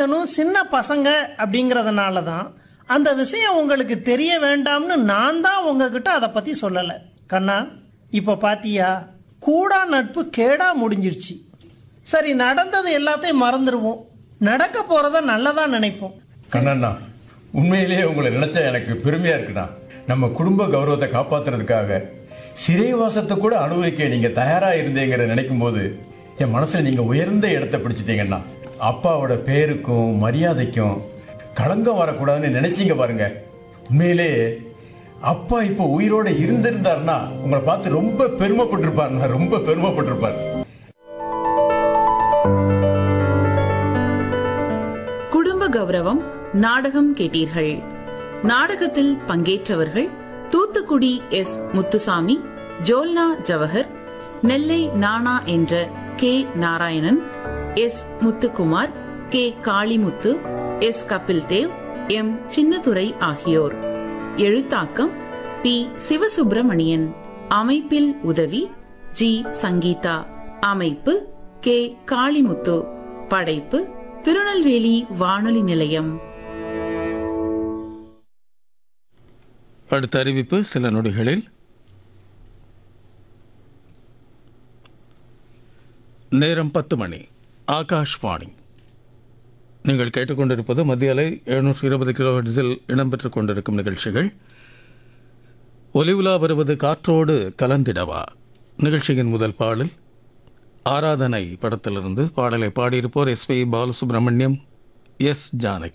நீங்களும் சின்ன பசங்க அப்படிங்கிறதுனால தான் அந்த விஷயம் உங்களுக்கு தெரிய வேண்டாம்னு நான் தான் உங்ககிட்ட அதை பற்றி சொல்லலை கண்ணா இப்போ பாத்தியா கூடா நட்பு கேடா முடிஞ்சிருச்சு சரி நடந்தது எல்லாத்தையும் மறந்துடுவோம் நடக்க போகிறத நல்லதா நினைப்போம் கண்ணண்ணா உண்மையிலேயே உங்களை நினைச்சா எனக்கு பெருமையா இருக்குண்ணா நம்ம குடும்ப கௌரவத்தை காப்பாத்துறதுக்காக சிறைவாசத்தை கூட அனுபவிக்க நீங்க தயாரா இருந்தீங்கிறத நினைக்கும் போது என் மனசுல நீங்க உயர்ந்த இடத்தை பிடிச்சிட்டீங்கண்ணா அப்பாவோட பேருக்கும் மரியாதைக்கும் களங்கம் வரக்கூடாதுன்னு நினைச்சீங்க பாருங்க உண்மையிலேயே அப்பா இப்போ உயிரோட இருந்திருந்தாருன்னா உங்களை பார்த்து ரொம்ப பெருமைப்பட்டிருப்பாருண்ணா ரொம்ப பெருமைப்பட்டிருப்பார் குடும்ப கௌரவம் நாடகம் கேட்டீர்கள் நாடகத்தில் பங்கேற்றவர்கள் தூத்துக்குடி எஸ் முத்துசாமி ஜோல்னா ஜவஹர் நெல்லை நானா என்ற K Narayanan S Muthukumar K Kalimuthu S Kapil Dev M Chinnadurai ஆகியோர் எழுத்தாக்கம் பி சிவசுப்பிரமணியன் அமைப்பில் உதவி ஜி சங்கீதா அமைப்பு கே காளிமுத்து படைப்பு திருநெல்வேலி வானொலி நிலையம் அடுத்த அறிவிப்பு சில நொடிகளில் நேரம் பத்து மணி ஆகாஷ்வாணி நீங்கள் கேட்டுக்கொண்டிருப்பது மத்திய அலை எழுநூற்றி இருபது கிலோஹெட்ஸில் இடம்பெற்றுக் கொண்டிருக்கும் நிகழ்ச்சிகள் ஒலி உலா வருவது காற்றோடு கலந்திடவா நிகழ்ச்சியின் முதல் பாடல் ஆராதனை படத்திலிருந்து பாடலை பாடியிருப்போர் S P Balasubrahmanyam S Janaki